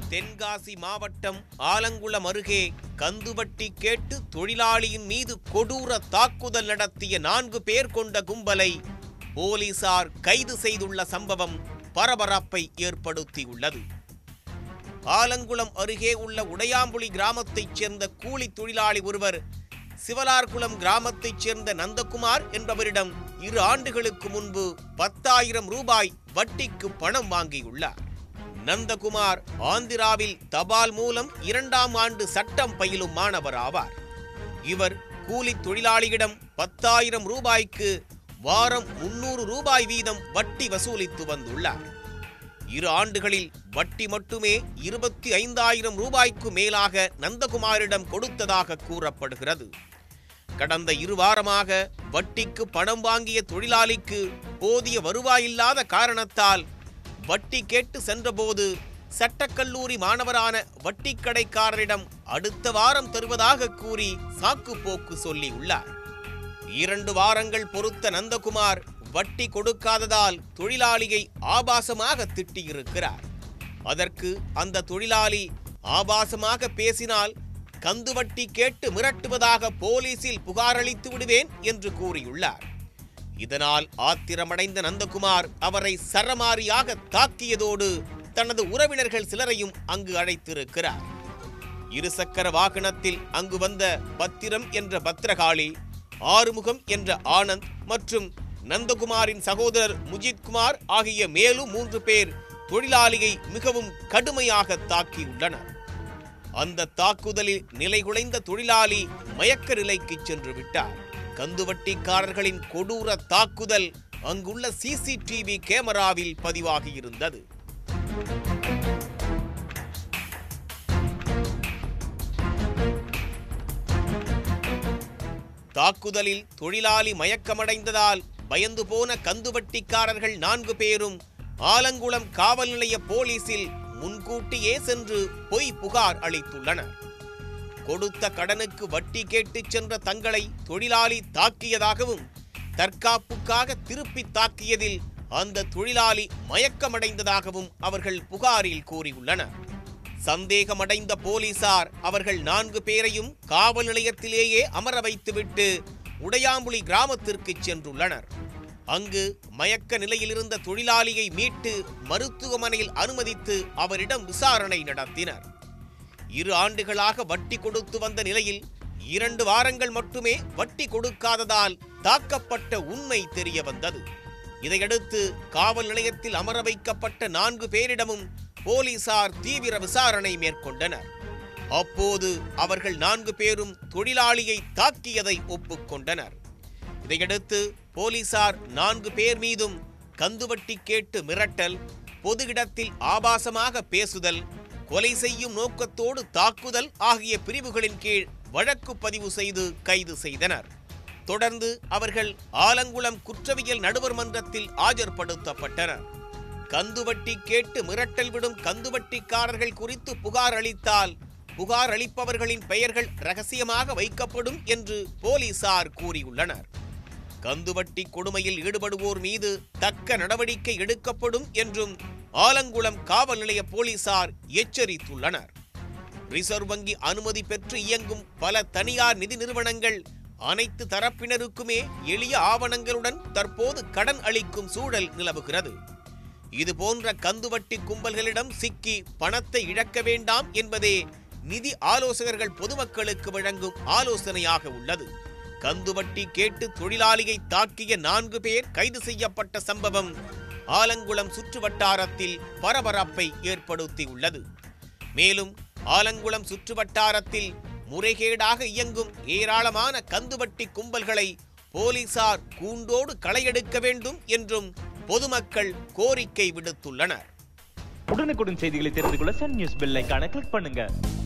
தென்காசி மாவட்டம் ஆலங்குளம் அருகே கந்துவட்டி கேட்டு தொழிலாளியின் மீது கொடூர தாக்குதல் நடத்திய நான்கு பேர் கொண்ட கும்பலை போலீசார் கைது செய்துள்ள சம்பவம் பரபரப்பை ஏற்படுத்தியுள்ளது ஆலங்குளம் அருகே உள்ள உடையாம்புலி கிராமத்தைச் சேர்ந்த கூலி தொழிலாளி ஒருவர் சிவலார்குளம் கிராமத்தைச் சேர்ந்த நந்தகுமார் என்பவரிடம் இரு ஆண்டுகளுக்கு முன்பு பத்தாயிரம் ரூபாய் வட்டிக்கு பணம் வாங்கியுள்ளார் நந்தகுமார் ஆந்திராவில் தபால் மூலம் இரண்டாம் ஆண்டு சட்டம் பயிலும் மாணவர் ஆவார் இவர் கூலி தொழிலாளியிடம் பத்தாயிரம் ரூபாய்க்கு வாரம் முன்னூறு ரூபாய் வீதம் வட்டி வசூலித்து வந்துள்ளார் இரு ஆண்டுகளில் வட்டி மட்டுமே இருபத்தி ஐந்தாயிரம் ரூபாய்க்கு மேலாக நந்தகுமாரிடம் கொடுத்ததாக கூறப்படுகிறது கடந்த இரு வாரமாக வட்டிக்கு பணம் வாங்கிய தொழிலாளிக்கு போதிய வருவாயில்லாத காரணத்தால் வட்டி கேட்டு சென்றபோது சட்டக்கல்லூரி மாணவரான வட்டிக்கடைக்காரரிடம் அடுத்த வாரம் தருவதாக கூறி சாக்கு போக்கு சொல்லியுள்ளார் இரண்டு வாரங்கள் பொறுத்த நந்தகுமார் வட்டி கொடுக்காததால் தொழிலாளியை ஆபாசமாக திட்டியிருக்கிறார் அதற்கு அந்த தொழிலாளி ஆபாசமாக பேசினால் கந்து வட்டி கேட்டு மிரட்டுவதாக போலீசில் புகாரளித்து விடுவேன் என்று கூறியுள்ளார் இதனால் ஆத்திரமடைந்த நந்தகுமார் அவரை சரமாரியாக தாக்கியதோடு தனது உறவினர்கள் சிலரையும் அங்கு அழைத்திருக்கிறார் இருசக்கர வாகனத்தில் அங்கு வந்த பத்திரம் என்ற பத்திரகாளி ஆறுமுகம் என்ற ஆனந்த் மற்றும் நந்தகுமாரின் சகோதரர் முஜித்குமார் ஆகிய மேலும் மூன்று பேர் தொழிலாளியை மிகவும் கடுமையாக தாக்கியுள்ளனர் அந்த தாக்குதலில் நிலைகுலைந்த தொழிலாளி மயக்க நிலைக்கு சென்று விட்டார் கந்துவட்டிக்காரர்களின் கொடூர தாக்குதல் அங்குள்ள சிசிடிவி கேமராவில் பதிவாகியிருந்தது தாக்குதலில் தொழிலாளி மயக்கமடைந்ததால் பயந்து போன கந்துவட்டிக்காரர்கள் நான்கு பேரும் ஆலங்குளம் காவல் நிலைய போலீசில் முன்கூட்டியே சென்று பொய் புகார் அளித்துள்ளனர் கொடுத்த கடனுக்கு வட்டி கேட்டுச் சென்ற தங்களை தொழிலாளி தாக்கியதாகவும் தற்காப்புக்காக திருப்பி தாக்கியதில் அந்த தொழிலாளி மயக்கமடைந்ததாகவும் அவர்கள் புகாரில் கூறியுள்ளனர் சந்தேகமடைந்த போலீசார் அவர்கள் நான்கு பேரையும் காவல் நிலையத்திலேயே அமர வைத்துவிட்டு உடையாம்புலி கிராமத்திற்கு சென்றுள்ளனர் அங்கு மயக்க நிலையில் இருந்த தொழிலாளியை மீட்டு மருத்துவமனையில் அனுமதித்து அவரிடம் விசாரணை நடத்தினர் இரு ஆண்டுகளாக வட்டி கொடுத்து வந்த நிலையில் இரண்டு வாரங்கள் மட்டுமே வட்டி கொடுக்காததால் தாக்கப்பட்ட உண்மை தெரிய வந்தது இதையடுத்து காவல் நிலையத்தில் அமர வைக்கப்பட்ட நான்கு பேரிடமும் போலீசார் தீவிர விசாரணை மேற்கொண்டனர் அப்போது அவர்கள் நான்கு பேரும் தொழிலாளியை தாக்கியதை ஒப்புக்கொண்டனர் இதையடுத்து போலீசார் நான்கு பேர் மீதும் கந்துவட்டி கேட்டு மிரட்டல் பொது இடத்தில் ஆபாசமாக பேசுதல் கொலை செய்யும் நோக்கத்தோடு தாக்குதல் ஆகிய பிரிவுகளின் கீழ் வழக்கு பதிவு செய்து கைது செய்தனர் தொடர்ந்து அவர்கள் ஆலங்குளம் குற்றவியல் நடுவர் மன்றத்தில் ஆஜர்படுத்தப்பட்டனர் கந்துவட்டி கேட்டு மிரட்டல் விடும் கந்துவட்டிக்காரர்கள் குறித்து புகார் அளித்தால் புகார் அளிப்பவர்களின் பெயர்கள் ரகசியமாக வைக்கப்படும் என்று போலீசார் கூறியுள்ளனர் கந்துவட்டி கொடுமையில் ஈடுபடுவோர் மீது தக்க நடவடிக்கை எடுக்கப்படும் என்றும் ஆலங்குளம் காவல் நிலைய போலீசார் எச்சரித்துள்ளனர் ரிசர்வ் வங்கி அனுமதி பெற்று இயங்கும் பல தனியார் நிதி நிறுவனங்கள் அனைத்து தரப்பினருக்குமே எளிய ஆவணங்களுடன் தற்போது கடன் அளிக்கும் சூழல் நிலவுகிறது இது போன்ற கந்துவட்டி கும்பல்களிடம் சிக்கி பணத்தை இழக்க வேண்டாம் என்பதே நிதி ஆலோசகர்கள் பொதுமக்களுக்கு வழங்கும் ஆலோசனையாக உள்ளது கந்துவட்டி கேட்டு தொழிலாளியை தாக்கிய நான்கு பேர் கைது செய்யப்பட்ட சம்பவம் ஆலங்குளம் சுற்று வட்டாரத்தில் பரபரப்பை ஏற்படுத்தியுள்ளது மேலும் ஆலங்குளம் சுற்று வட்டாரத்தில் முறைகேடாக இயங்கும் ஏராளமான கந்துவட்டி கும்பல்களை போலீசார் கூண்டோடு களையெடுக்க வேண்டும் என்றும் பொதுமக்கள் கோரிக்கை விடுத்துள்ளனர் உடனுக்குடன் செய்திகளை தெரிந்து கொள்ள சன் நியூஸ் பெல் ஐகானை கிளிக் பண்ணுங்க